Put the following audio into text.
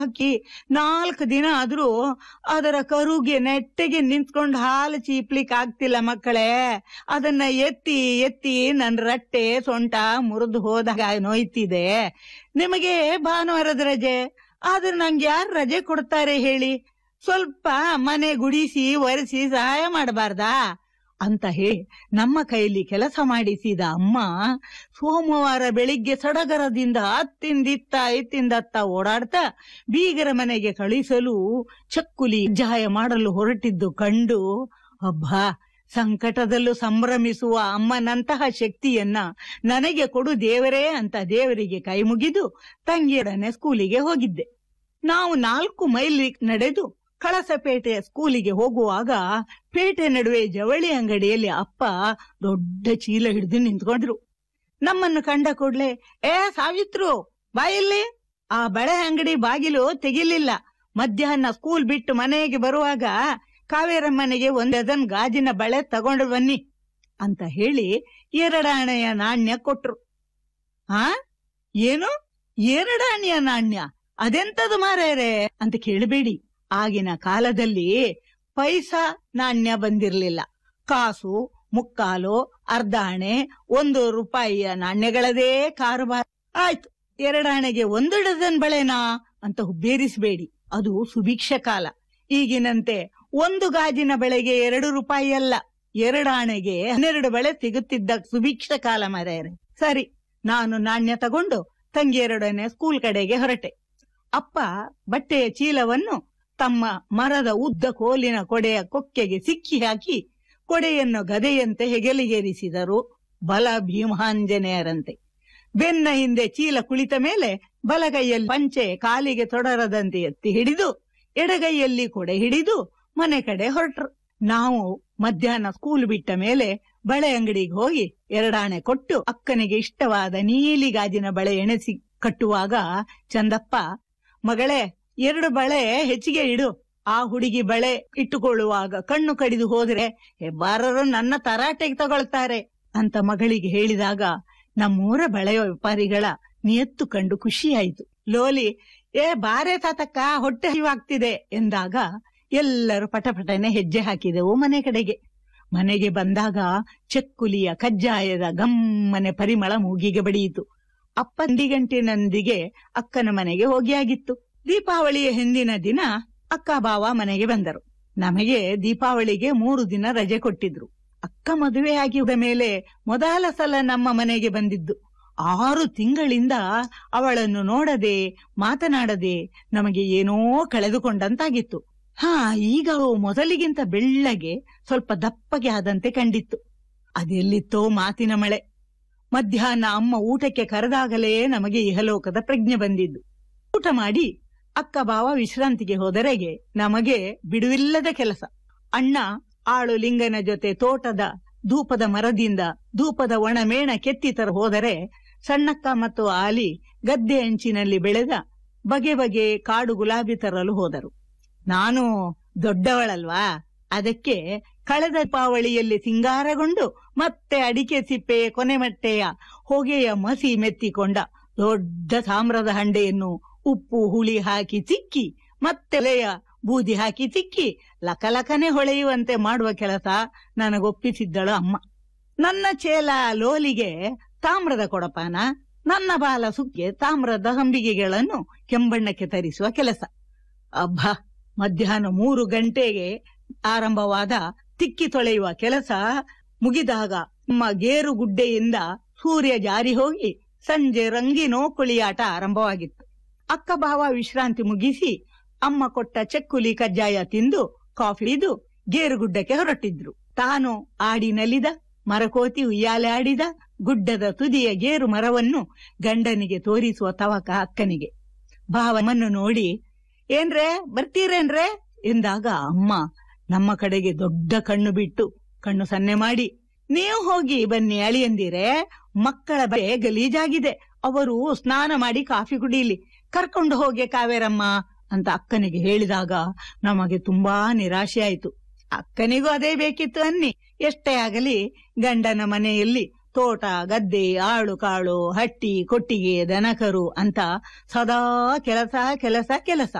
ಹಕ್ಕಿ ನಾಲ್ಕು ದಿನ ಆದ್ರೂ ಅದರ ಕರುಗೆ ನೆಟ್ಟಗೆ ನಿಂತ್ಕೊಂಡು ಹಾಲು ಚೀಪ್ಲಿಕ್ ಆಗ್ತಿಲ್ಲ ಮಕ್ಕಳೇ ಅದನ್ನ ಎತ್ತಿ ಎತ್ತಿ ನನ್ ರಟ್ಟೆ ಸೊಂಟ ಮುರಿದು ಹೋದಾಗ ನೋಯ್ತಿದೆ ನಿಮಗೆ ಭಾನುವಾರದ ರಜೆ ಆದ್ರೆ ನಂಗೆ ಯಾರು ರಜೆ ಕೊಡ್ತಾರೆ ಹೇಳಿ ಸ್ವಲ್ಪ ಮನೆ ಗುಡಿಸಿ ಒರೆಸಿ ಸಹಾಯ ಮಾಡಬಾರ್ದಾ ಅಂತ ಹೇಳಿ ನಮ್ಮ ಕೈಲಿ ಕೆಲಸ ಮಾಡಿಸಿದ ಅಮ್ಮ ಸೋಮವಾರ ಬೆಳಿಗ್ಗೆ ಸಡಗರದಿಂದ ಅತ್ತಿಂದಿತ್ತ ಇತ್ತಿಂದತ್ತ ಓಡಾಡ್ತಾ ಬೀಗರ ಮನೆಗೆ ಕಳಿಸಲು ಚಕ್ಕುಲಿ ಜಾಯ ಮಾಡಲು ಹೊರಟಿದ್ದು ಕಂಡು ಅಬ್ಬಾ ಸಂಕಟದಲ್ಲೂ ಸಂಭ್ರಮಿಸುವ ಅಮ್ಮನಂತಹ ಶಕ್ತಿಯನ್ನ ನನಗೆ ಕೊಡು ದೇವರೇ ಅಂತ ದೇವರಿಗೆ ಕೈ ಮುಗಿದು ತಂಗಿಯೊಡನೆ ಸ್ಕೂಲಿಗೆ ಹೋಗಿದ್ದೆ ನಾವು ನಾಲ್ಕು ಮೈಲ್ ನಡೆದು ಕಳಸಪೇಟೆಯ ಸ್ಕೂಲಿಗೆ ಹೋಗುವಾಗ ಪೇಟೆ ನಡುವೆ ಜವಳಿ ಅಂಗಡಿಯಲ್ಲಿ ಅಪ್ಪ ದೊಡ್ಡ ಚೀಲ ಹಿಡಿದು ನಿಂತ್ಕೊಂಡ್ರು ನಮ್ಮನ್ನು ಕಂಡ ಕೂಡ್ಲೆ ಏ ಸಾವಿತ್ರು ಬಾಯಲ್ಲಿ ಆ ಬಳೆ ಅಂಗಡಿ ಬಾಗಿಲು ತೆಗಿಲಿಲ್ಲ ಮಧ್ಯಾಹ್ನ ಸ್ಕೂಲ್ ಬಿಟ್ಟು ಮನೆಗೆ ಬರುವಾಗ ಕಾವೇರಮ್ಮನಿಗೆ ಒಂದ್ ಡಜನ್ ಗಾಜಿನ ಬಳೆ ತಗೊಂಡು ಬನ್ನಿ ಅಂತ ಹೇಳಿ ಎರಡಾಣೆಯ ನಾಣ್ಯ ಕೊಟ್ರು ಆ ಏನು ಎರಡಾಣೆಯ ನಾಣ್ಯ ಅದೆಂತದು ಮಾರೇರೆ ಅಂತ ಕೇಳಬೇಡಿ ಆಗಿನ ಕಾಲದಲ್ಲಿ ಪೈಸಾ ನಾಣ್ಯ ಬಂದಿರ್ಲಿಲ್ಲ ಕಾಸು ಮುಕ್ಕಾಲು ಅರ್ಧಾಣೆ ಒಂದು ರೂಪಾಯಿಯ ನಾಣ್ಯಗಳದೇ ಕಾರುಬಾರ ಆಯ್ತು ಎರಡಾಣೆಗೆ ಒಂದು ಡಜನ್ ಬಳೆನಾ ಅಂತ ಹುಬ್ಬೇರಿಸಬೇಡಿ ಅದು ಸುಭಿಕ್ಷ ಕಾಲ ಈಗಿನಂತೆ ಒಂದು ಗಾಜಿನ ಬೆಳೆಗೆ ಎರಡು ರೂಪಾಯಿ ಅಲ್ಲ ಎರಡಾಣೆಗೆ ಹನ್ನೆರಡು ಬಳೆ ಸಿಗುತ್ತಿದ್ದ ಸುಭಿಕ್ಷ ಕಾಲ ಮರೆಯರೆ ಸರಿ ನಾನು ನಾಣ್ಯ ತಗೊಂಡು ತಂಗಿಯರೊಡನೆ ಸ್ಕೂಲ್ ಕಡೆಗೆ ಹೊರಟೆ ಅಪ್ಪ ಬಟ್ಟೆಯ ಚೀಲವನ್ನು ತಮ್ಮ ಮರದ ಉದ್ದ ಕೋಲಿನ ಕೊಡೆಯ ಕೊಕ್ಕೆಗೆ ಸಿಕ್ಕಿ ಹಾಕಿ ಕೊಡೆಯನ್ನು ಗದೆಯಂತೆ ಹೆಗಲಿಗೇರಿಸಿದರು ಬಲ ಭೀಮಾಂಜನೇಯರಂತೆ ಬೆನ್ನ ಹಿಂದೆ ಚೀಲ ಕುಳಿತ ಮೇಲೆ ಬಲಗೈಯಲ್ಲಿ ಪಂಚೆ ಕಾಲಿಗೆ ತೊಡರದಂತೆ ಎತ್ತಿ ಹಿಡಿದು ಎಡಗೈಯಲ್ಲಿ ಕೊಡೆ ಹಿಡಿದು ಮನೆ ಕಡೆ ಹೊರಟ್ರು ನಾವು ಮಧ್ಯಾಹ್ನ ಸ್ಕೂಲ್ ಬಿಟ್ಟ ಮೇಲೆ ಬಳೆ ಅಂಗಡಿಗೆ ಹೋಗಿ ಎರಡಾಣೆ ಕೊಟ್ಟು ಅಕ್ಕನಿಗೆ ಇಷ್ಟವಾದ ನೀಲಿ ಗಾಜಿನ ಬಳೆ ಎಣೆಸಿ ಕಟ್ಟುವಾಗ ಚಂದಪ್ಪ ಮಗಳೇ ಎರಡು ಬಳೆ ಹೆಚ್ಚಿಗೆ ಇಡು ಆ ಹುಡುಗಿ ಬಳೆ ಇಟ್ಟುಕೊಳ್ಳುವಾಗ ಕಣ್ಣು ಕಡಿದು ಹೋದ್ರೆ ಹೆಬ್ಬಾರರು ನನ್ನ ತರಾಟೆಗೆ ತಗೊಳ್ತಾರೆ ಅಂತ ಮಗಳಿಗೆ ಹೇಳಿದಾಗ ನಮ್ಮೂರ ಬಳೆ ವ್ಯಾಪಾರಿಗಳ ನಿಯತ್ತು ಕಂಡು ಖುಷಿಯಾಯಿತು ಲೋಲಿ ಏ ಬಾರೆ ತಾತಕ್ಕ ಹೊಟ್ಟೆ ಹರಿವಾಗ್ತಿದೆ ಎಂದಾಗ ಎಲ್ಲರೂ ಪಟಪಟನೆ ಹೆಜ್ಜೆ ಹಾಕಿದೆವು ಮನೆ ಕಡೆಗೆ ಮನೆಗೆ ಬಂದಾಗ ಚಕ್ಕುಲಿಯ ಕಜ್ಜಾಯದ ಗಮ್ಮನೆ ಪರಿಮಳ ಮೂಗಿಗೆ ಬಡಿಯಿತು ಅಪ್ಪ ಗಂಟಿನೊಂದಿಗೆ ಅಕ್ಕನ ಮನೆಗೆ ಹೋಗಿಯಾಗಿತ್ತು ದೀಪಾವಳಿಯ ಹಿಂದಿನ ದಿನ ಅಕ್ಕ ಬಾವ ಮನೆಗೆ ಬಂದರು ನಮಗೆ ದೀಪಾವಳಿಗೆ ಮೂರು ದಿನ ರಜೆ ಕೊಟ್ಟಿದ್ರು ಅಕ್ಕ ಮದುವೆ ಆಗಿದ ಮೇಲೆ ಮೊದಲ ಸಲ ನಮ್ಮ ಮನೆಗೆ ಬಂದಿದ್ದು ಆರು ತಿಂಗಳಿಂದ ಅವಳನ್ನು ನೋಡದೆ ಮಾತನಾಡದೆ ನಮಗೆ ಏನೋ ಕಳೆದುಕೊಂಡಂತಾಗಿತ್ತು ಹಾ ಈಗ ಅವಳು ಮೊದಲಿಗಿಂತ ಬೆಳ್ಳಗೆ ಸ್ವಲ್ಪ ದಪ್ಪಗೆ ಆದಂತೆ ಕಂಡಿತ್ತು ಅದೆಲ್ಲಿತ್ತೋ ಮಾತಿನ ಮಳೆ ಮಧ್ಯಾಹ್ನ ಅಮ್ಮ ಊಟಕ್ಕೆ ಕರೆದಾಗಲೇ ನಮಗೆ ಇಹಲೋಕದ ಪ್ರಜ್ಞೆ ಬಂದಿದ್ದು ಊಟ ಮಾಡಿ ಅಕ್ಕ ಬಾವ ವಿಶ್ರಾಂತಿಗೆ ಹೋದರೆಗೆ ನಮಗೆ ಬಿಡುವಿಲ್ಲದ ಕೆಲಸ ಅಣ್ಣ ಆಳು ಲಿಂಗನ ಜೊತೆ ತೋಟದ ಧೂಪದ ಮರದಿಂದ ಧೂಪದ ಒಣ ಮೇಣ ಕೆತ್ತಿ ತರ ಹೋದರೆ ಸಣ್ಣಕ್ಕ ಮತ್ತು ಆಲಿ ಗದ್ದೆ ಅಂಚಿನಲ್ಲಿ ಬೆಳೆದ ಬಗೆ ಬಗೆ ಕಾಡು ಗುಲಾಬಿ ತರಲು ಹೋದರು ನಾನು ದೊಡ್ಡವಳಲ್ವಾ ಅದಕ್ಕೆ ಕಳೆದ ದೀಪಾವಳಿಯಲ್ಲಿ ಸಿಂಗಾರಗೊಂಡು ಮತ್ತೆ ಅಡಿಕೆ ಸಿಪ್ಪೆ ಕೊನೆಮಟ್ಟೆಯ ಹೊಗೆಯ ಮಸಿ ಮೆತ್ತಿಕೊಂಡ ದೊಡ್ಡ ತಾಮ್ರದ ಹಂಡೆಯನ್ನು ಉಪ್ಪು ಹುಳಿ ಹಾಕಿ ಚಿಕ್ಕಿ ಮತ್ತೆ ಎಲೆಯ ಬೂದಿ ಹಾಕಿ ಚಿಕ್ಕಿ ಲಕಲಕನೆ ಹೊಳೆಯುವಂತೆ ಮಾಡುವ ಕೆಲಸ ನನಗೊಪ್ಪಿಸಿದ್ದಳು ಅಮ್ಮ ನನ್ನ ಚೇಲ ಲೋಲಿಗೆ ತಾಮ್ರದ ಕೊಡಪಾನ ನನ್ನ ಬಾಲ ಸುಕ್ಕೆ ತಾಮ್ರದ ಹಂಬಿಗೆಗಳನ್ನು ಕೆಂಬಣ್ಣಕ್ಕೆ ತರಿಸುವ ಕೆಲಸ ಅಬ್ಬ ಮಧ್ಯಾಹ್ನ ಮೂರು ಗಂಟೆಗೆ ಆರಂಭವಾದ ತಿಕ್ಕಿ ತೊಳೆಯುವ ಕೆಲಸ ಮುಗಿದಾಗ ನಮ್ಮ ಗೇರು ಗುಡ್ಡೆಯಿಂದ ಸೂರ್ಯ ಜಾರಿ ಹೋಗಿ ಸಂಜೆ ರಂಗಿನೋ ಕುಳಿಯಾಟ ಆರಂಭವಾಗಿತ್ತು ಅಕ್ಕ ಭಾವ ವಿಶ್ರಾಂತಿ ಮುಗಿಸಿ ಅಮ್ಮ ಕೊಟ್ಟ ಚಕ್ಕುಲಿ ಕಜ್ಜಾಯ ತಿಂದು ಕಾಫಿ ಇದು ಗೇರುಗುಡ್ಡಕ್ಕೆ ಹೊರಟಿದ್ರು ತಾನು ಆಡಿ ನಲಿದ ಮರಕೋತಿ ಉಯ್ಯಾಲೆ ಆಡಿದ ಗುಡ್ಡದ ತುದಿಯ ಗೇರು ಮರವನ್ನು ಗಂಡನಿಗೆ ತೋರಿಸುವ ತವಕ ಅಕ್ಕನಿಗೆ ಭಾವನನ್ನು ನೋಡಿ ಏನ್ರೇ ಬರ್ತೀರೇನ್ರೇ ಎಂದಾಗ ಅಮ್ಮ ನಮ್ಮ ಕಡೆಗೆ ದೊಡ್ಡ ಕಣ್ಣು ಬಿಟ್ಟು ಕಣ್ಣು ಸನ್ನೆ ಮಾಡಿ ನೀವು ಹೋಗಿ ಬನ್ನಿ ಅಳಿಯಂದಿರೆ ಮಕ್ಕಳ ಬೇ ಗಲೀಜಾಗಿದೆ ಅವರು ಸ್ನಾನ ಮಾಡಿ ಕಾಫಿ ಕುಡೀಲಿ ಕರ್ಕೊಂಡು ಹೋಗಿ ಕಾವೇರಮ್ಮ ಅಂತ ಅಕ್ಕನಿಗೆ ಹೇಳಿದಾಗ ನಮಗೆ ತುಂಬಾ ನಿರಾಶೆ ಆಯ್ತು ಅಕ್ಕನಿಗೂ ಅದೇ ಬೇಕಿತ್ತು ಅನ್ನಿ ಎಷ್ಟೇ ಆಗಲಿ ಗಂಡನ ಮನೆಯಲ್ಲಿ ತೋಟ ಗದ್ದೆ ಆಳು ಕಾಳು ಹಟ್ಟಿ ಕೊಟ್ಟಿಗೆ ದನಕರು ಅಂತ ಸದಾ ಕೆಲಸ ಕೆಲಸ ಕೆಲಸ